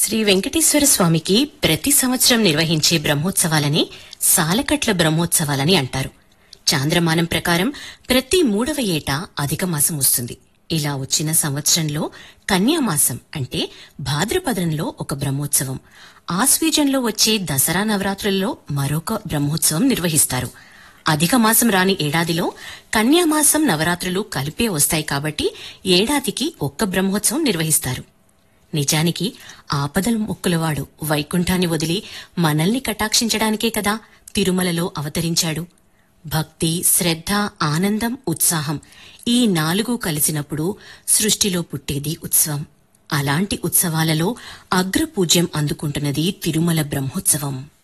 శ్రీ వెంకటేశ్వర స్వామికి ప్రతి సంవత్సరం నిర్వహించే బ్రహ్మోత్సవాలని సాలకట్ల బ్రహ్మోత్సవాలని అంటారు చాంద్రమానం ప్రకారం ప్రతి మూడవ ఏటా అధిక మాసం వస్తుంది ఇలా వచ్చిన సంవత్సరంలో కన్యామాసం అంటే భాద్రపదంలో ఒక బ్రహ్మోత్సవం ఆశ్వీజంలో వచ్చే దసరా నవరాత్రుల్లో మరొక బ్రహ్మోత్సవం నిర్వహిస్తారు అధిక మాసం రాని ఏడాదిలో కన్యామాసం నవరాత్రులు కలిపే వస్తాయి కాబట్టి ఏడాదికి ఒక్క బ్రహ్మోత్సవం నిర్వహిస్తారు నిజానికి ఆపదల మొక్కులవాడు వైకుంఠాన్ని వదిలి మనల్ని కటాక్షించడానికే కదా తిరుమలలో అవతరించాడు భక్తి శ్రద్ధ ఆనందం ఉత్సాహం ఈ నాలుగు కలిసినప్పుడు సృష్టిలో పుట్టేది ఉత్సవం అలాంటి ఉత్సవాలలో అగ్రపూజ్యం అందుకుంటున్నది తిరుమల బ్రహ్మోత్సవం